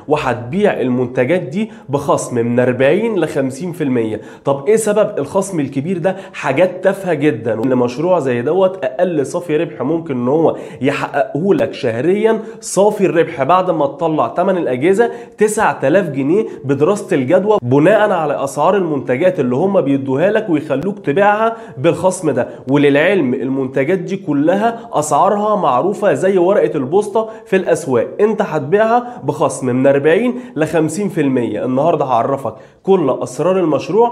وهتبيع المنتجات دي بخصم من 40 ل 50% طب ايه سبب الخصم الكبير ده حاجات تافهه جدا لمشروع زي دوت اقل صافي ربح ممكن ان هو يحققه لك شهريا صافي الربح بعد ما تطلع ثمن الاجهزه 9000 جنيه بدراسه الجدوى بناء على اسعار المنتجات اللي هم بيدوها لك ويخلوك تبيعها بالخصم ده وللعلم المنتجات دي كلها اسعارها معروفه زي ورقه البوسطه في الاسواق انت هتبيعها بخصم من 40 ل 50% النهارده هعرفك كل اسرار المشروع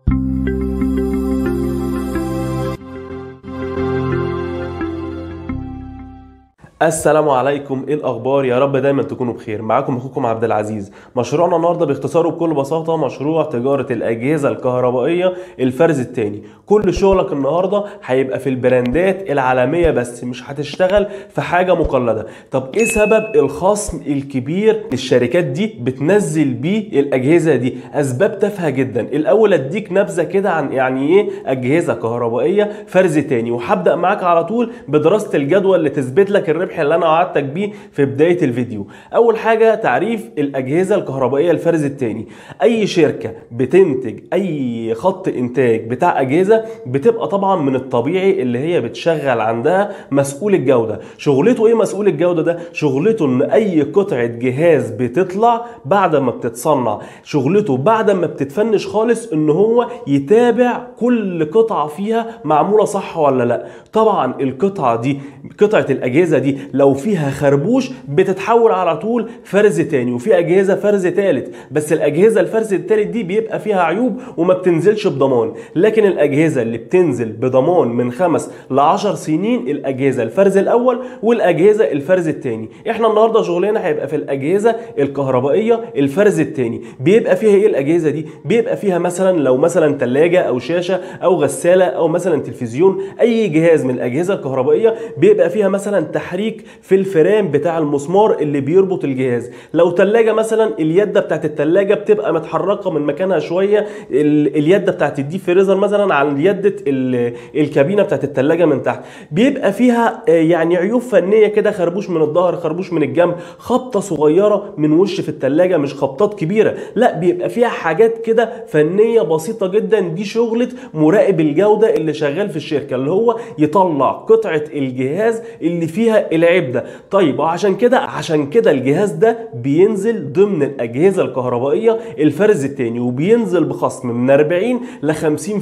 السلام عليكم ايه الاخبار يا رب دايما تكونوا بخير معاكم اخوكم عبد العزيز مشروعنا النهارده باختصار وبكل بساطه مشروع تجاره الاجهزه الكهربائيه الفرز الثاني كل شغلك النهارده هيبقى في البراندات العالميه بس مش هتشتغل في حاجه مقلده طب ايه سبب الخصم الكبير الشركات دي بتنزل بيه الاجهزه دي اسباب تافهه جدا الاول اديك نبذه كده عن يعني ايه اجهزه كهربائيه فرز تاني وهبدا معاك على طول بدراسه الجدوى اللي تثبت لك الربح اللي انا وعدتك بيه في بدايه الفيديو اول حاجه تعريف الاجهزه الكهربائيه الفرز الثاني اي شركه بتنتج اي خط انتاج بتاع اجهزه بتبقى طبعا من الطبيعي اللي هي بتشغل عندها مسؤول الجوده شغلته ايه مسؤول الجوده ده شغلته ان اي قطعه جهاز بتطلع بعد ما بتتصنع شغلته بعد ما بتتفنش خالص ان هو يتابع كل قطعه فيها معموله صح ولا لا طبعا القطعه دي قطعه الاجهزه دي لو فيها خربوش بتتحول على طول فرز تاني وفي اجهزه فرز تالت بس الاجهزه الفرز التالت دي بيبقى فيها عيوب وما بتنزلش بضمان لكن الاجهزه اللي بتنزل بضمان من خمس ل 10 سنين الاجهزه الفرز الاول والاجهزه الفرز التاني احنا النهارده شغلنا هيبقى في الاجهزه الكهربائيه الفرز التاني بيبقى فيها ايه الاجهزه دي بيبقى فيها مثلا لو مثلا ثلاجه او شاشه او غساله او مثلا تلفزيون اي جهاز من الاجهزه الكهربائيه بيبقى فيها مثلا تحريك في الفرام بتاع المسمار اللي بيربط الجهاز لو ثلاجه مثلا اليده بتاعت الثلاجه بتبقى متحركه من مكانها شويه اليده بتاعت الديب فريزر مثلا عن يده الكابينه بتاعت الثلاجه من تحت بيبقى فيها يعني عيوب فنيه كده خربوش من الظهر خربوش من الجنب خبطه صغيره من وش في الثلاجه مش خبطات كبيره لا بيبقى فيها حاجات كده فنيه بسيطه جدا دي شغله مراقب الجوده اللي شغال في الشركه اللي هو يطلع قطعه الجهاز اللي فيها العيب ده طيب وعشان كده عشان كده الجهاز ده بينزل ضمن الاجهزه الكهربائيه الفرز الثاني وبينزل بخصم من 40 ل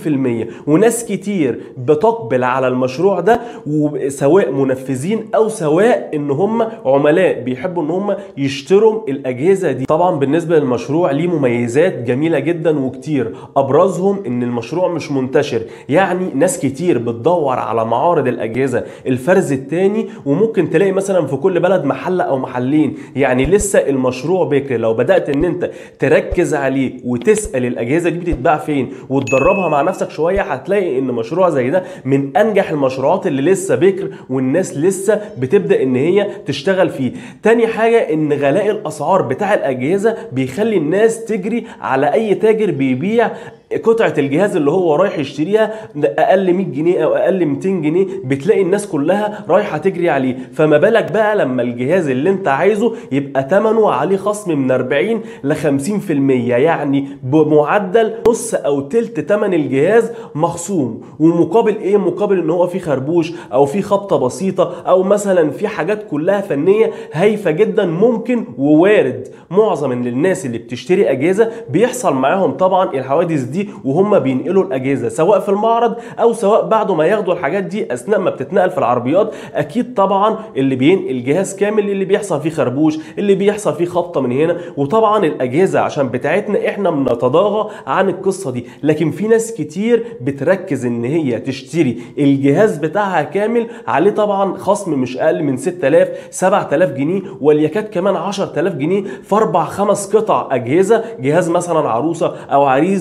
50% وناس كتير بتقبل على المشروع ده وسواء منفذين او سواء ان هم عملاء بيحبوا ان هم يشتروا الاجهزه دي طبعا بالنسبه للمشروع ليه مميزات جميله جدا وكتير ابرزهم ان المشروع مش منتشر يعني ناس كتير بتدور على معارض الاجهزه الفرز الثاني وممكن تلاقي مثلا في كل بلد محل او محلين يعني لسه المشروع بكري لو بدات ان انت تركز عليه وتسال الاجهزه دي بتتباع فين وتدربها مع نفسك شويه هتلاقي ان مشروع زي ده من انجح المشروعات اللي لسه بكر والناس لسه بتبدا ان هي تشتغل فيه تاني حاجه ان غلاء الاسعار بتاع الاجهزه بيخلي الناس تجري على اي تاجر بيبيع قطعه الجهاز اللي هو رايح يشتريها اقل 100 جنيه او اقل 200 جنيه بتلاقي الناس كلها رايحه تجري عليه فما بالك بقى لما الجهاز اللي انت عايزه يبقى ثمنه عليه خصم من 40 ل 50% يعني بمعدل نص او تلت ثمن الجهاز مخصوم ومقابل ايه مقابل ان هو في خربوش او في خبطه بسيطه او مثلا في حاجات كلها فنيه هايفه جدا ممكن ووارد معظم الناس اللي بتشتري اجهزه بيحصل معاهم طبعا الحوادث دي وهم بينقلوا الاجهزه سواء في المعرض او سواء بعد ما ياخدوا الحاجات دي اثناء ما بتتنقل في العربيات اكيد طبعا اللي بينقل جهاز كامل اللي بيحصل فيه خربوش اللي بيحصل فيه خبطه من هنا وطبعا الاجهزه عشان بتاعتنا احنا بنتضاغى عن القصه دي لكن في ناس كتير بتركز ان هي تشتري الجهاز بتاعها كامل عليه طبعا خصم مش اقل من 6000 7000 جنيه وليكاد كمان 10000 جنيه في اربع خمس قطع اجهزه جهاز مثلا عروسه او عريس بيجيب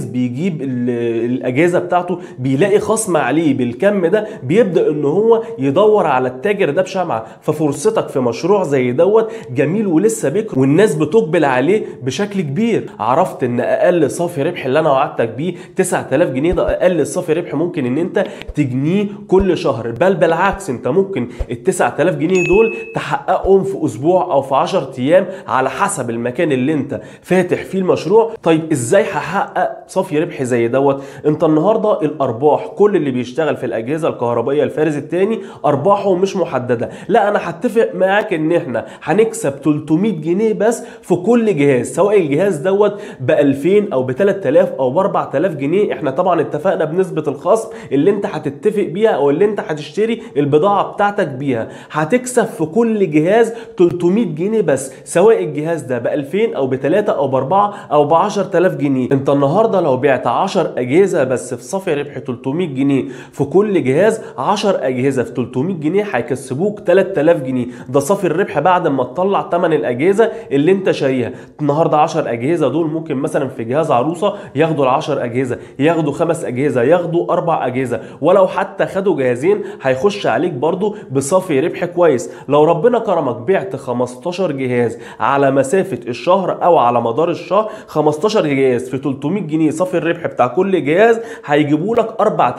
بيجيب ال- الاجهزه بتاعته بيلاقي خصم عليه بالكم ده بيبدا ان هو يدور على التاجر ده بشمعه ففرصتك في مشروع زي دوت جميل ولسه بكر والناس بتقبل عليه بشكل كبير عرفت ان اقل صافي ربح اللي انا وعدتك بيه 9000 جنيه ده اقل صافي ربح ممكن ان انت تجنيه كل شهر بل بالعكس انت ممكن ال 9000 جنيه دول تحققهم في اسبوع او في 10 ايام على حسب المكان اللي انت فاتح فيه المشروع طيب ازاي هحقق صافي ربح زي دوت انت النهارده الارباح كل اللي بيشتغل في الاجهزه الكهربائيه الفارز الثاني ارباحه مش محدده لا انا هتفق معاك ان احنا هنكسب 300 جنيه بس في كل جهاز سواء الجهاز دوت ب 2000 او ب 3000 او ب 4000 جنيه احنا طبعا اتفقنا بنسبه الخصم اللي انت هتتفق بيها او اللي انت هتشتري البضاعه بتاعتك بيها هتكسب في كل جهاز 300 جنيه بس سواء الجهاز ده ب 2000 او ب 3 او ب 4 او ب 10000 جنيه انت النهارده لو بعت 10 اجهزه بس في صافي ربح 300 جنيه في كل جهاز 10 اجهزه في 300 جنيه هيكسبوك 3000 جنيه ده صافي الربح بعد ما تطلع ثمن الاجهزه اللي انت شاريها النهارده 10 اجهزه دول ممكن مثلا في جهاز عروسه ياخدوا ال 10 اجهزه ياخدوا خمس اجهزه ياخدوا اربع اجهزه ولو حتى خدوا جهازين هيخش عليك برضو بصافي ربح كويس لو ربنا كرمك بعت 15 جهاز على مسافه الشهر او على مدار الشهر 15 جهاز في 300 جنيه صافي الربح بتاع كل جهاز هيجيبوا لك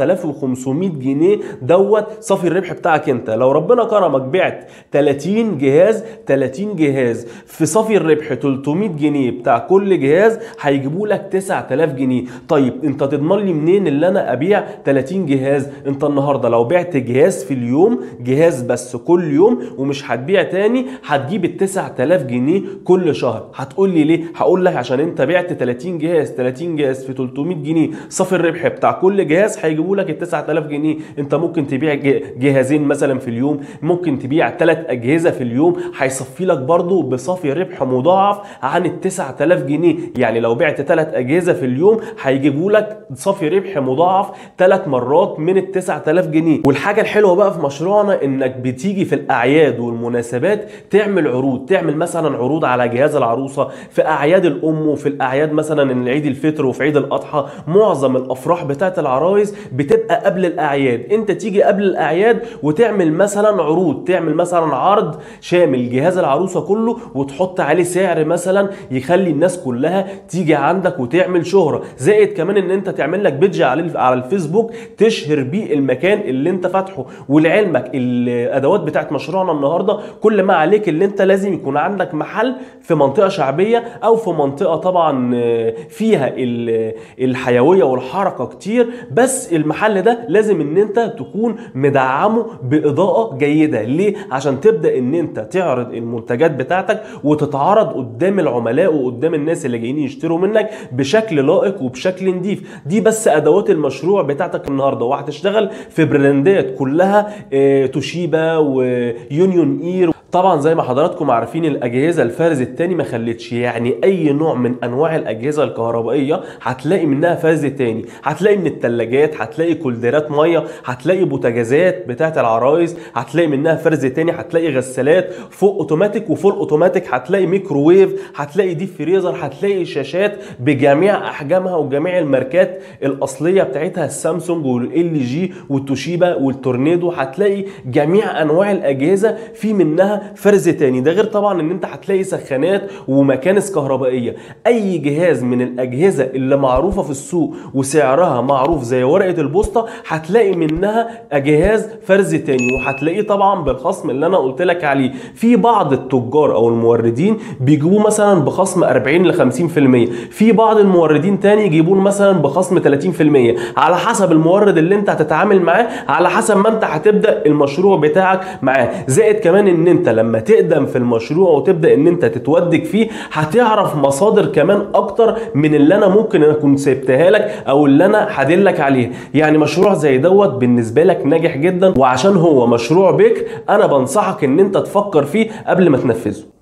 4500 جنيه دوت صافي الربح بتاعك انت لو ربنا كرمك بعت 30 جهاز 30 جهاز في صافي الربح 300 جنيه بتاع كل جهاز هيجيبوا لك 9000 جنيه طيب انت تضمن لي منين اللي انا ابيع 30 جهاز انت النهارده لو بعت جهاز في اليوم جهاز بس كل يوم ومش هتبيع تاني هتجيب ال 9000 جنيه كل شهر هتقول لي ليه هقول لك عشان انت بعت 30 جهاز 30 جهاز في 300 جنيه صافي الربح بتاع كل جهاز هيجيبوا لك ال 9000 جنيه انت ممكن تبيع ج- جهازين مثلا في اليوم ممكن تبيع ثلاث اجهزه في اليوم هيصفي لك برضو بصافي ربح مضاعف عن ال 9000 جنيه يعني لو بعت ثلاث اجهزه في اليوم هيجيبوا لك صافي ربح مضاعف ثلاث مرات من ال 9000 جنيه والحاجه الحلوه بقى في مشروعنا انك بتيجي في الاعياد والمناسبات تعمل عروض تعمل مثلا عروض على جهاز العروسه في اعياد الام وفي الاعياد مثلا العيد الفطر وفي عيد الاضحى معظم الافراح بتاعت العرايس بتبقى قبل الاعياد انت تيجي قبل الاعياد وتعمل مثلا عروض تعمل مثلا عرض شامل جهاز العروسه كله وتحط عليه سعر مثلا يخلي الناس كلها تيجي عندك وتعمل شهره زائد كمان ان انت تعمل لك بيدج على على الفيسبوك تشهر بيه المكان اللي انت فاتحه ولعلمك الادوات بتاعت مشروعنا النهارده كل ما عليك اللي انت لازم يكون عندك محل في منطقه شعبيه او في منطقه طبعا آه، فيها ال- الحيويه والحركه كتير بس المحل ده لازم ان انت تكون مدعمه باضاءه جيده ليه عشان تبدا ان انت تعرض المنتجات بتاعتك وتتعرض قدام العملاء وقدام الناس اللي جايين يشتروا منك بشكل لائق وبشكل نضيف دي بس ادوات المشروع بتاعتك النهارده وهتشتغل في براندات كلها آه، توشيبا ويونيون اير طبعا زي ما حضراتكم عارفين الاجهزه الفارز التاني ما خلتش يعني اي نوع من انواع الاجهزه الكهربائيه هتلاقي منها فارز تاني هتلاقي من الثلاجات هتلاقي كولديرات ميه هتلاقي بوتاجازات بتاعت العرايس هتلاقي منها فرز تاني هتلاقي غسالات فوق اوتوماتيك وفول اوتوماتيك هتلاقي ميكروويف هتلاقي ديب فريزر هتلاقي شاشات بجميع احجامها وجميع الماركات الاصليه بتاعتها السامسونج والال جي والتوشيبا والتورنيدو هتلاقي جميع انواع الاجهزه في منها فرز تاني ده غير طبعا ان انت هتلاقي سخانات ومكانس كهربائيه اي جهاز من الاجهزه اللي معروفه في السوق وسعرها معروف زي ورقه البوسطه هتلاقي منها جهاز فرز تاني وهتلاقيه طبعا بالخصم اللي انا قلت لك عليه في بعض التجار او الموردين بيجيبوه مثلا بخصم 40 ل 50% في بعض الموردين تاني يجيبوه مثلا بخصم 30% على حسب المورد اللي انت هتتعامل معاه على حسب ما انت هتبدا المشروع بتاعك معاه زائد كمان ان انت لما تقدم في المشروع وتبدا ان انت تتودك فيه هتعرف مصادر كمان اكتر من اللي انا ممكن اكون سبتها لك او اللي انا هدلك عليها يعني مشروع زي دوت بالنسبه لك ناجح جدا وعشان هو مشروع بكر انا بنصحك ان انت تفكر فيه قبل ما تنفذه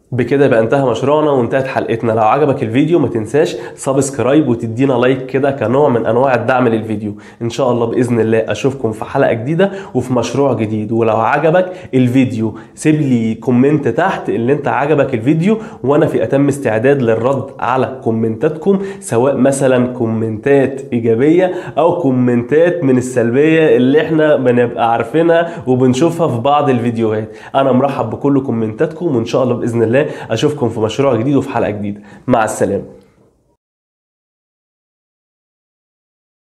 بكده يبقى انتهى مشروعنا وانتهت حلقتنا لو عجبك الفيديو ما تنساش سبسكرايب وتدينا لايك كده كنوع من انواع الدعم للفيديو ان شاء الله باذن الله اشوفكم في حلقه جديده وفي مشروع جديد ولو عجبك الفيديو سيب لي كومنت تحت اللي انت عجبك الفيديو وانا في اتم استعداد للرد على كومنتاتكم سواء مثلا كومنتات ايجابيه او كومنتات من السلبيه اللي احنا بنبقى عارفينها وبنشوفها في بعض الفيديوهات انا مرحب بكل كومنتاتكم وان شاء الله باذن الله اشوفكم في مشروع جديد وفي حلقه جديده مع السلامه